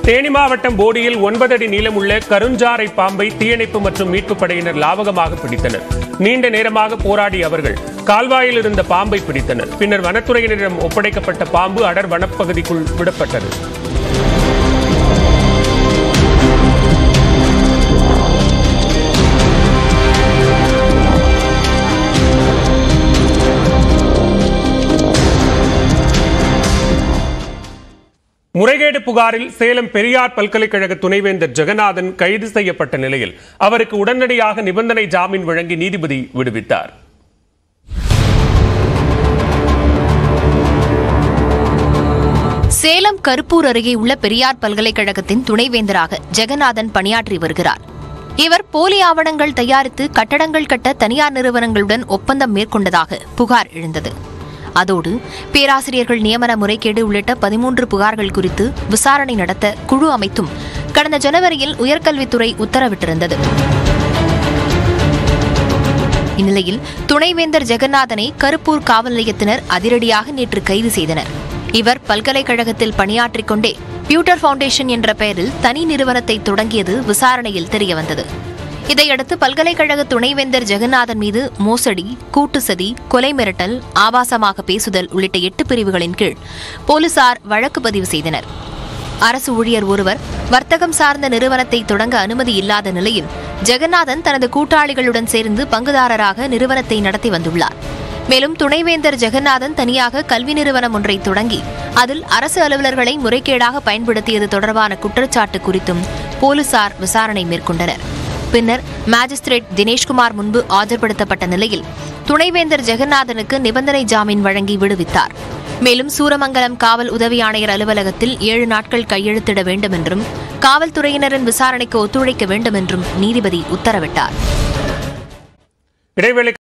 தேனி மாவட்டம் போடியில் ஒன்பது அடி நீளமுள்ள கருஞ்சாறை பாம்பை தீயணைப்பு மற்றும் மீட்புப் படையினர் லாவகமாக பிடித்தனர் நீண்ட நேரமாக போராடிய அவர்கள் கால்வாயில் இருந்த பாம்பை பிடித்தனர் பின்னர் வனத்துறையினரிடம் ஒப்படைக்கப்பட்ட பாம்பு அடர் வனப்பகுதிக்குள் விடப்பட்டது முறைகேடு புகாரில் சேலம் பெரியார் பல்கலைக்கழக துணைவேந்தர் ஜெகநாதன் கைது செய்யப்பட்ட நிலையில் அவருக்கு உடனடியாக நிபந்தனை ஜாமீன் வழங்கி நீதிபதி விடுவித்தார் சேலம் கருப்பூர் அருகே உள்ள பெரியார் பல்கலைக்கழகத்தின் துணைவேந்தராக ஜெகநாதன் பணியாற்றி வருகிறார் இவர் போலி ஆவணங்கள் தயாரித்து கட்டடங்கள் கட்ட தனியார் நிறுவனங்களுடன் ஒப்பந்தம் மேற்கொண்டதாக புகார் எழுந்தது அதோடு பேராசிரியர்கள் நியமன முறைகேடு உள்ளிட்ட பதிமூன்று புகார்கள் குறித்து விசாரணை நடத்த குழு அமைத்தும் கடந்த ஜனவரியில் உயர்கல்வித்துறை உத்தரவிட்டிருந்தது இந்நிலையில் துணைவேந்தர் ஜெகநாதனை கருப்பூர் காவல் நிலையத்தினர் அதிரடியாக நேற்று கைது செய்தனர் இவர் பல்கலைக்கழகத்தில் பணியாற்றிக் கொண்டே பியூட்டர் ஃபவுண்டேஷன் என்ற பெயரில் தனி நிறுவனத்தை தொடங்கியது விசாரணையில் தெரியவந்தது இதையடுத்து பல்கலைக்கழக துணைவேந்தர் ஜெகநாதன் மீது மோசடி கூட்டு சதி கொலை மிரட்டல் ஆபாசமாக பேசுதல் உள்ளிட்ட எட்டு பிரிவுகளின் கீழ் போலீசார் வழக்கு பதிவு செய்தனர் அரசு ஊழியர் ஒருவர் வர்த்தகம் சார்ந்த நிறுவனத்தை தொடங்க அனுமதி இல்லாத நிலையில் ஜெகநாதன் தனது கூட்டாளிகளுடன் சேர்ந்து பங்குதாரராக நிறுவனத்தை நடத்தி வந்துள்ளார் மேலும் துணைவேந்தர் ஜெகநாதன் தனியாக கல்வி நிறுவனம் ஒன்றை தொடங்கி அதில் அரசு அலுவலர்களை முறைகேடாக பயன்படுத்தியது தொடர்பான குற்றச்சாட்டு குறித்தும் போலீசார் விசாரணை மேற்கொண்டனர் பின்னர் மாஜிஸ்திரேட் தினேஷ்குமார் முன்பு ஆஜர்படுத்தப்பட்ட நிலையில் துணைவேந்தர் ஜெகநாதனுக்கு நிபந்தனை ஜாமீன் வழங்கி விடுவித்தார் மேலும் சூரமங்கலம் காவல் உதவி ஆணையர் அலுவலகத்தில் ஏழு நாட்கள் கையெழுத்திட வேண்டும் என்றும் காவல்துறையினரின் விசாரணைக்கு ஒத்துழைக்க வேண்டும் என்றும் நீதிபதி உத்தரவிட்டார் இடைவேளை